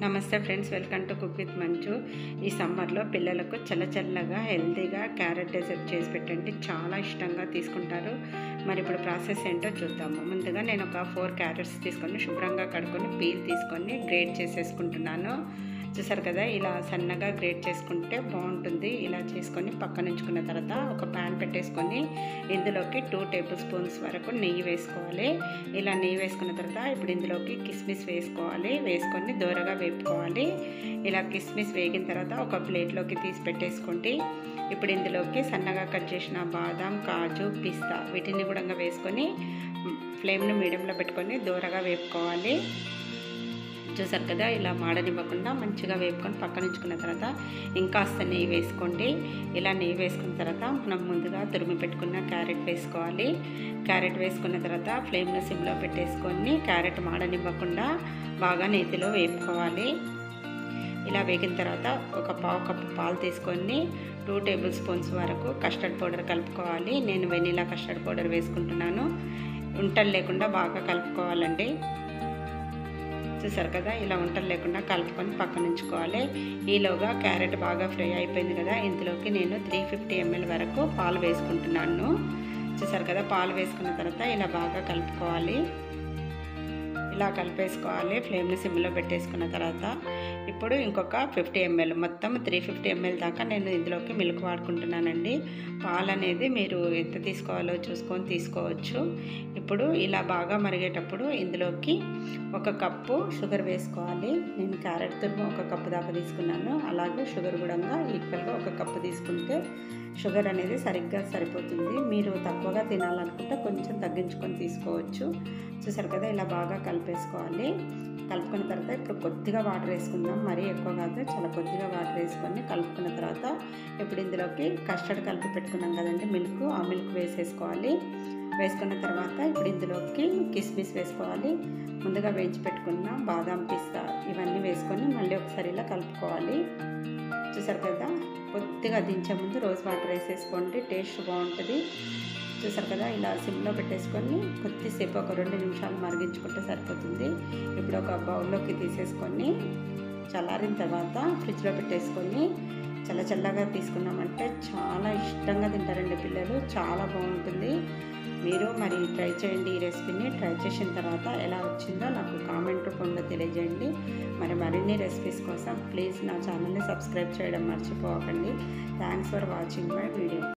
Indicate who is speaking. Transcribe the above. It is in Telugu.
Speaker 1: నమస్తే friends welcome to cook with Manchu ఈ సమ్మర్లో పిల్లలకు చల్ల చల్లగా హెల్తీగా క్యారెట్ డెజర్ట్ చేసి పెట్టండి చాలా ఇష్టంగా తీసుకుంటారు మరి ఇప్పుడు ప్రాసెస్ ఏంటో చూద్దాము ముందుగా నేను ఒక ఫోర్ క్యారెట్స్ తీసుకొని శుభ్రంగా కడుక్కొని పీల్ తీసుకొని గ్రేట్ చేసేసుకుంటున్నాను చూసారు కదా ఇలా సన్నగా గ్రేట్ చేసుకుంటే బాగుంటుంది ఇలా చేసుకొని పక్కన ఉంచుకున్న తర్వాత ఒక ప్యాన్ పెట్టేసుకొని ఇందులోకి టూ టేబుల్ స్పూన్స్ వరకు నెయ్యి వేసుకోవాలి ఇలా నెయ్యి వేసుకున్న తర్వాత ఇప్పుడు ఇందులోకి కిస్మిస్ వేసుకోవాలి వేసుకొని దూరగా వేపుకోవాలి ఇలా కిస్మిస్ వేగిన తర్వాత ఒక ప్లేట్లోకి తీసి పెట్టేసుకోండి ఇప్పుడు ఇందులోకి సన్నగా కట్ చేసిన బాదం కాజు పిస్తా వీటిని కూడా వేసుకొని ఫ్లేమ్ను మీడియంలో పెట్టుకొని దూరగా వేపుకోవాలి చూసారు కదా ఇలా మాడనివ్వకుండా మంచిగా వేపుకొని పక్కన ఉంచుకున్న తర్వాత ఇంకాస్త నెయ్యి వేసుకోండి ఇలా నెయ్యి వేసుకున్న తర్వాత మనం ముందుగా తురిమి పెట్టుకున్న క్యారెట్ వేసుకోవాలి క్యారెట్ వేసుకున్న తర్వాత ఫ్లేమ్ను సిమ్లో పెట్టేసుకొని క్యారెట్ మాడనివ్వకుండా బాగా నేతిలో వేపుకోవాలి ఇలా వేగిన తర్వాత ఒక పావు కప్పు పాలు తీసుకొని టూ టేబుల్ స్పూన్స్ వరకు కస్టర్డ్ పౌడర్ కలుపుకోవాలి నేను వెనీలా కస్టర్డ్ పౌడర్ వేసుకుంటున్నాను ఉంటలు లేకుండా బాగా కలుపుకోవాలండి చూసారు కదా ఇలా వంటలు లేకుండా కలుపుకొని పక్కన ఉంచుకోవాలి ఈలోగా క్యారెట్ బాగా ఫ్రై అయిపోయింది కదా ఇందులోకి నేను త్రీ ఫిఫ్టీ ఎంఎల్ వరకు పాలు వేసుకుంటున్నాను చూసారు కదా పాలు వేసుకున్న తర్వాత ఇలా బాగా కలుపుకోవాలి ఇలా కలిపేసుకోవాలి ఫ్లేమ్ని సిమ్లో పెట్టేసుకున్న తర్వాత ఇప్పుడు ఇంకొక ఫిఫ్టీ ఎంఎల్ మొత్తం త్రీ ఫిఫ్టీ ఎంఎల్ దాకా నేను ఇందులోకి మిల్క్ వాడుకుంటున్నానండి పాలు అనేది మీరు ఎంత తీసుకోవాలో చూసుకొని తీసుకోవచ్చు ఇప్పుడు ఇలా బాగా మరిగేటప్పుడు ఇందులోకి ఒక కప్పు షుగర్ వేసుకోవాలి నేను క్యారెట్ తురుము ఒక కప్పు దాకా తీసుకున్నాను అలాగే షుగర్ కూడా ఈక్వల్గా ఒక కప్పు తీసుకుంటే షుగర్ అనేది సరిగ్గా సరిపోతుంది మీరు తక్కువగా తినాలనుకుంటే కొంచెం తగ్గించుకొని తీసుకోవచ్చు చూసారు కదా ఇలా బాగా కలిపేసుకోవాలి కలుపుకున్న తర్వాత ఇప్పుడు కొద్దిగా వాటర్ వేసుకుందాం మరీ ఎక్కువ కాదు చాలా కొద్దిగా వాటర్ వేసుకొని కలుపుకున్న తర్వాత ఇప్పుడు ఇందులోకి కస్టర్డ్ కలిపి పెట్టుకున్నాం కదండి మిల్క్ ఆ మిల్క్ వేసేసుకోవాలి వేసుకున్న తర్వాత ఇప్పుడు ఇందులోకి కిస్మిస్ వేసుకోవాలి ముందుగా వేయించి పెట్టుకున్న బాదాం పిస్తా ఇవన్నీ వేసుకొని మళ్ళీ ఒకసారి ఇలా కలుపుకోవాలి చూసారు కదా కొద్దిగా దించే ముందు రోజ్ వాటర్ వేసేసుకోండి టేస్ట్ బాగుంటుంది చూసారు కదా ఇలా సిమ్లో పెట్టేసుకొని కొద్దిసేపు ఒక రెండు నిమిషాలు మరిగించుకుంటే సరిపోతుంది ఇప్పుడు ఒక బౌల్లోకి తీసేసుకొని చల్లారిన తర్వాత ఫ్రిడ్జ్లో పెట్టేసుకొని చల్ల చల్లగా తీసుకున్నామంటే చాలా ఇష్టంగా తింటారండి పిల్లలు చాలా బాగుంటుంది మీరు మరి ట్రై చేయండి ఈ రెసిపీని ట్రై చేసిన తర్వాత ఎలా వచ్చిందో నాకు కామెంట్ రూపంలో తెలియజేయండి మరి మరిన్ని రెసిపీస్ కోసం ప్లీజ్ నా ఛానల్ని సబ్స్క్రైబ్ చేయడం మర్చిపోకండి thanks for watching my video